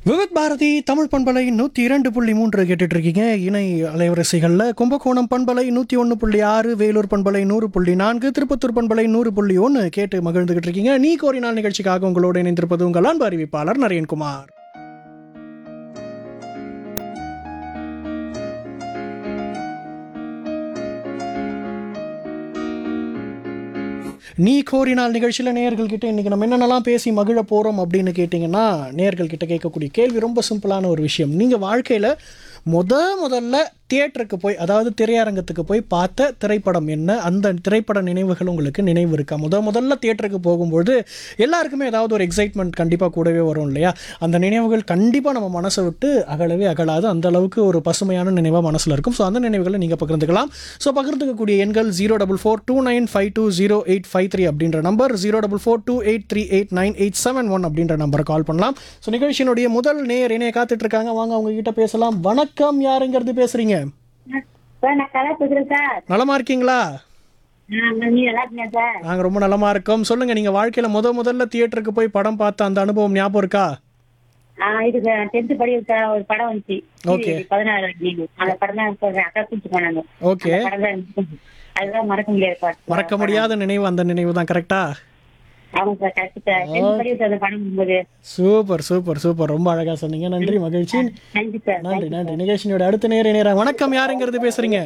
விவித் பாரதி தமிழ் பண்பலை நூற்றி இரண்டு புள்ளி மூன்று கேட்டுட்டு இருக்கீங்க இணை அலைவரிசைகளில் கும்பகோணம் பண்பலை நூற்றி ஒன்று புள்ளி ஆறு வேலூர் பண்பலை நூறு புள்ளி நான்கு திருப்பத்தூர் பண்பலை நூறு புள்ளி ஒன்று கேட்டு மகிழ்ந்துகிட்டு இருக்கீங்க நீ கோரினால் நிகழ்ச்சிக்காக உங்களோடு இணைந்திருப்பது உங்கள் அன்பு அறிவிப்பாளர் நரேன்குமார் நீ கோரினால் நிகழ்ச்சியில் நேயர்கள் கிட்ட இன்னைக்கு நம்ம என்னென்னலாம் பேசி மகிழ போகிறோம் அப்படின்னு கேட்டிங்கன்னா நேயர்கள் கிட்ட கேட்கக்கூடிய கேள்வி ரொம்ப சிம்பிளான ஒரு விஷயம் நீங்கள் வாழ்க்கையில் முத முதல்ல தியேட்டருக்கு போய் அதாவது திரையரங்கத்துக்கு போய் பார்த்த திரைப்படம் என்ன அந்த திரைப்பட நினைவுகள் உங்களுக்கு நினைவு இருக்கா முத முதல்ல தியேட்டருக்கு போகும்போது எல்லாருக்குமே ஏதாவது ஒரு எக்ஸைட்மெண்ட் கண்டிப்பாக கூடவே வரும் இல்லையா அந்த நினைவுகள் கண்டிப்பாக நம்ம மனசை விட்டு அகலவே அகலாது அந்த அளவுக்கு ஒரு பசுமையான நினைவாக மனசில் இருக்கும் ஸோ அந்த நினைவுகளை நீங்கள் பகிர்ந்துக்கலாம் ஸோ பகிர்ந்துக்கக்கூடிய எண்கள் zero double four two nine five two zero eight five three அப்படின்ற number zero double four two eight three eight nine eight seven one அப்படின்ற நம்பரை கால் பண்ணலாம் ஸோ நிகழ்ச்சியினுடைய முதல் நேர் இணைய காத்துட்டு இருக்காங்க வாங்க அவங்க கிட்ட பேசலாம் வணக்கம் யாருங்கிறது பேசுறீங்க சார் நான் கலா பேசுறேன் சார் நலமா இருக்கீங்களா நான் நீ நல்லா இருக்கீங்க சார் நாங்க ரொம்ப நலமா இருக்கோம் சொல்லுங்க நீங்க வாழ்க்கையில முத முதல்ல தியேட்டருக்கு போய் படம் பார்த்த அந்த அனுபவம் ஞாபகம் இருக்கா ஆ இது டென்த் படிக்கிற சார் ஒரு படம் வந்துச்சு Okay. பதினாறு லீவு அந்த படம் தான் சொல்றேன் அக்கா கூப்பிட்டு போனாங்க ஓகே அந்த படம் தான் இருந்துச்சு. அதுதான் மறக்க முடியாது பாட்டு மறக்க முடியாத நினைவு அந்த நினைவு தான் கரெக்டா ஆமா சார் கரெக்ட் சார் டென்த் படிக்கிற சார் அந்த படம் போகும்போது சூப்பர் சூப்பர் சூப்பர் ரொம்ப அழகா சொன்னீங்க நன்றி மகிழ்ச்சி நன்றி சார் நன்றி நன்றி நிகழ்ச்சியோட அடுத்த நேர நேரம் வணக்கம் யாருங்கிறது பேசுறீங்க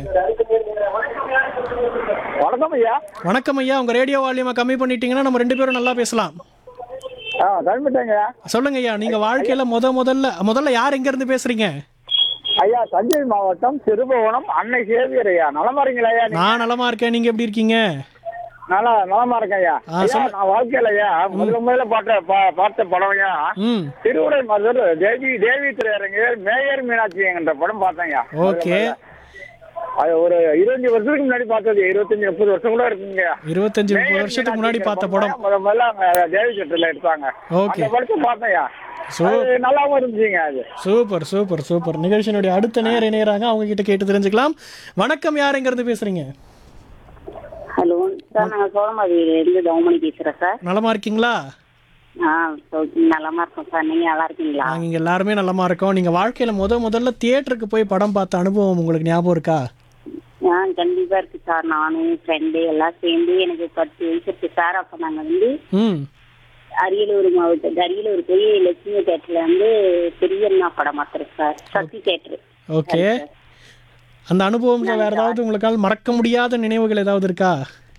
வணக்கம் ஐயா வணக்கம் ஐயா உங்க ரேடியோ வால்யூமை கம்மி பண்ணிட்டீங்கன்னா நம்ம ரெண்டு பேரும் நல்லா பேசலாம் ஆ கிளம்பிட்டேங்க சொல்லுங்க ஐயா நீங்க வாழ்க்கையில முத முதல்ல முதல்ல யார் எங்க இருந்து பேசுறீங்க ஐயா தஞ்சை மாவட்டம் திருபுவனம் அன்னை சேவியர் ஐயா நலமா இருக்கீங்களா ஐயா நீங்க? நான் நலமா இருக்கேன் நீங்க எப்படி இருக்கீங்க நல்லா நலமா இருக்கேன் ஐயா ஆ, ஐயா சொல்லு. நான் வாழ்க்கையில ஐயா முதல்ல முதல்ல பார்த்த பா- பார்த்த படம் ஐயா ம் திருவுடை மதர் தேவி தேவி திரையரங்கில் மேயர் மீனாட்சி என்ற படம் பார்த்தேன் ஐயா ஓகே அது ஒரு இருபத்தஞ்சு வருஷத்துக்கு முன்னாடி பார்த்தது இருபத்தஞ்சு முப்பது வருஷம் கூட இருக்குங்க ஐயா. இருபத்தஞ்சு முப்பது மேயர் வருஷத்துக்கு முன்னாடி மீனாட்சிங்கிற பார்த்த படம் முத முதல்ல அங்க தேவி தியேட்டர்ல எடுத்தாங்க ஓகே அந்த படத்தை பார்த்தேன் ஐயா சோ அது நல்லாவும் இருந்துச்சுங்க அது சூப்பர் சூப்பர் சூப்பர் நிகழ்ச்சியினுடைய அடுத்த நேர இணையறாங்க அவங்க கிட்ட கேட்டு தெரிஞ்சுக்கலாம் வணக்கம் யாருங்கிறது பேசுறீங்க ஹலோ சார் நாங்க சோழமாதிரியில இருந்து தவமணி பேசுறேன் சார் நலமா இருக்கீங்களா ஆ நலமா இருக்கோம் சார் நீங்க நல்லா இருக்கீங்களா நாங்க இங்க எல்லாருமே நலமா இருக்கோம் நீங்க வாழ்க்கையில முத முதல்ல தியேட்டருக்கு போய் படம் பார்த்த அனுபவம் உங்களுக்கு ஞாபகம் இருக்கா ஆ கண்டிப்பா இருக்கு சார் நானும் ஃப்ரெண்டு எல்லாம் சேர்ந்து எனக்கு பத்து வயசு இருக்கு சார் அப்ப நாங்க வந்து ம் அரியலூர் மாவட்டம் அரியலூர் போய் லட்சுமி தேட்டர்ல வந்து பெரியண்ணா படம் மாத்திரம் சார் சக்தி தேட்டர் ஓகே அந்த அனுபவம்ல வேற ஏதாவது உங்களுக்கால் மறக்க முடியாத நினைவுகள் ஏதாவது இருக்கா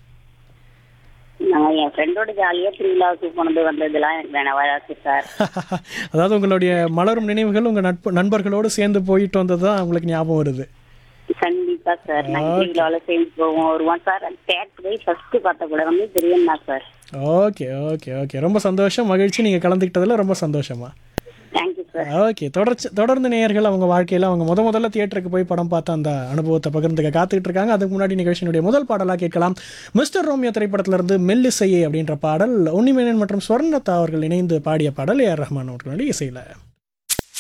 நான் என் ஃப்ரெண்டோட ஜாலியா திருவிழாவுக்கு போனது வந்ததெல்லாம் எனக்கு நினைவா இருக்கு சார் அதாவது உங்களுடைய மலரும் நினைவுகள் உங்க நட்பு நண்பர்களோடு சேர்ந்து போயிட்டு வந்தது தான் உங்களுக்கு ஞாபகம் வருது கண்டிப்பா சார் நாங்க திருவிழாவில சேர்ந்து போவோம் வருவோம் சார் தேட்டர் போய் ஃபர்ஸ்ட் பார்த்த கூட வந்து Periyanna sir okay okay okay ரொம்ப சந்தோஷம் மகிழ்ச்சி நீங்க கலந்துக்கிட்டதுல ரொம்ப சந்தோஷமா தேங்க்யூ சார் ஓகே தொடர்ச்சி தொடர்ந்து நேயர்கள் அவங்க வாழ்க்கையில் அவங்க முத முதல்ல தியேட்டருக்கு போய் படம் பார்த்த அந்த அனுபவத்தை பகிர்ந்துக்க காத்துக்கிட்டு இருக்காங்க அதுக்கு முன்னாடி நிகழ்ச்சியினுடைய முதல் பாடலாக கேட்கலாம் மிஸ்டர் ரோமியோ திரைப்படத்திலிருந்து மெல்லிசையே அப்படின்ற பாடல் உன்னிமேனன் மற்றும் ஸ்வர்ணத்தா அவர்கள் இணைந்து பாடிய பாடல் ஏஆர் ரஹ்மான் அவர்களுடைய இசையில்